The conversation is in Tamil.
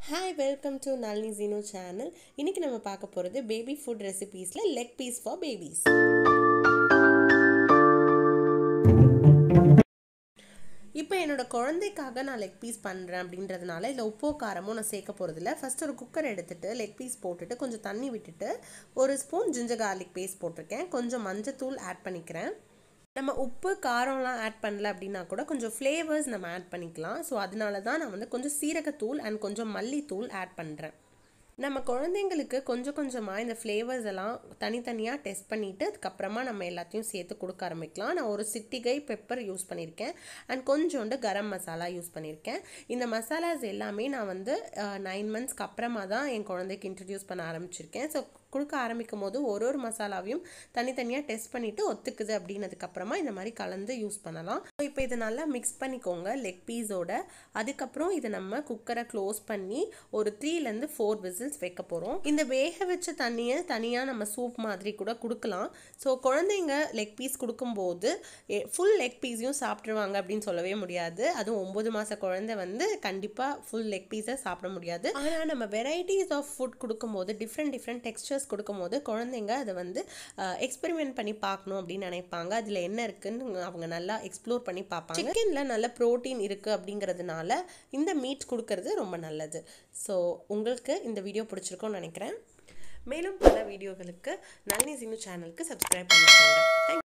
hi welcome to Nalini Jeeno channel இன்னைக்கு நம்ம பார்க்க போகிறது பேபி ஃபுட் ரெசிபீஸில் லெக் பீஸ் ஃபார் பேபிஸ் இப்போ என்னோட குழந்தைக்காக நான் லெக் பீஸ் பண்ணுறேன் அப்படின்றதுனால இதில் உப்போ காரமும் நான் சேர்க்க போகிறதில்ல ஃபஸ்ட் ஒரு குக்கர் எடுத்துட்டு லெக் பீஸ் போட்டுட்டு கொஞ்சம் தண்ணி விட்டுட்டு ஒரு ஸ்பூன் ஜிஞ்சர் கார்லிக் பேஸ்ட் போட்டிருக்கேன் கொஞ்சம் மஞ்சத்தூள் ஆட் பண்ணிக்கிறேன் நம்ம உப்பு காரம்லாம் ஆட் பண்ணல அப்படின்னா கூட கொஞ்சம் ஃப்ளேவர்ஸ் நம்ம ஆட் பண்ணிக்கலாம் ஸோ அதனால தான் நான் வந்து கொஞ்சம் சீரகத்தூள் அண்ட் கொஞ்சம் மல்லித்தூள் ஆட் பண்ணுறேன் நம்ம குழந்தைங்களுக்கு கொஞ்சம் கொஞ்சமாக இந்த ஃப்ளேவர்ஸ் எல்லாம் தனித்தனியாக டெஸ்ட் பண்ணிவிட்டு அதுக்கப்புறமா நம்ம எல்லாத்தையும் சேர்த்து கொடுக்க ஆரம்பிக்கலாம் நான் ஒரு சிட்டிகை பெப்பர் யூஸ் பண்ணியிருக்கேன் அண்ட் கொஞ்சோண்டு கரம் மசாலா யூஸ் பண்ணியிருக்கேன் இந்த மசாலாஸ் எல்லாமே நான் வந்து நைன் மந்த்ஸ்க்கு அப்புறமா தான் என் குழந்தைக்கு இன்ட்ரடியூஸ் பண்ண ஆரம்பிச்சிருக்கேன் ஸோ கொடுக்க ஆரம்பிக்கும் போது ஒரு ஒரு மசாலாவையும் தனித்தனியாக டெஸ்ட் பண்ணிவிட்டு ஒத்துக்குது அப்படின்னதுக்கப்புறமா இந்த மாதிரி கலந்து யூஸ் பண்ணலாம் இப்போ இதை நல்லா மிக்ஸ் பண்ணிக்கோங்க லெக் பீஸோட அதுக்கப்புறம் இதை நம்ம குக்கரை க்ளோஸ் பண்ணி ஒரு த்ரீலேருந்து ஃபோர் விசில்ஸ் வைக்க போகிறோம் இந்த வேக வச்ச தண்ணியை தனியாக நம்ம சூப் மாதிரி கூட கொடுக்கலாம் ஸோ குழந்தைங்க லெக் பீஸ் கொடுக்கும்போது ஃபுல் லெக் பீஸையும் சாப்பிட்ருவாங்க அப்படின்னு சொல்லவே முடியாது அதுவும் ஒம்பது மாத குழந்தை வந்து கண்டிப்பாக ஃபுல் லெக் பீஸை சாப்பிட முடியாது ஆனால் நம்ம வெரைட்டிஸ் ஆஃப் ஃபுட் கொடுக்கும்போது டிஃப்ரெண்ட் டிஃப்ரெண்ட் டெக்ஸ்டர்ஸ் கொடுக்கும்போது குழந்தைங்க அதை வந்து எக்ஸ்பெரிமெண்ட் பண்ணி பார்க்கணும் அப்படின்னு நினைப்பாங்க அதில் என்ன இருக்குன்னு அவங்க நல்லா எக்ஸ்ப்ளோர் பண்ணி பார்ப்பாங்க சிக்கனில் நல்ல ப்ரோட்டீன் இருக்குது அப்படிங்கிறதுனால இந்த மீட் கொடுக்கறது ரொம்ப நல்லது ஸோ உங்களுக்கு இந்த வீடியோ பிடிச்சிருக்கோன்னு நினைக்கிறேன் மேலும் பல வீடியோகளுக்கு நளினி சினு சேனலுக்கு சப்ஸ்கிரைப் பண்ணிக்கோங்க தேங்க்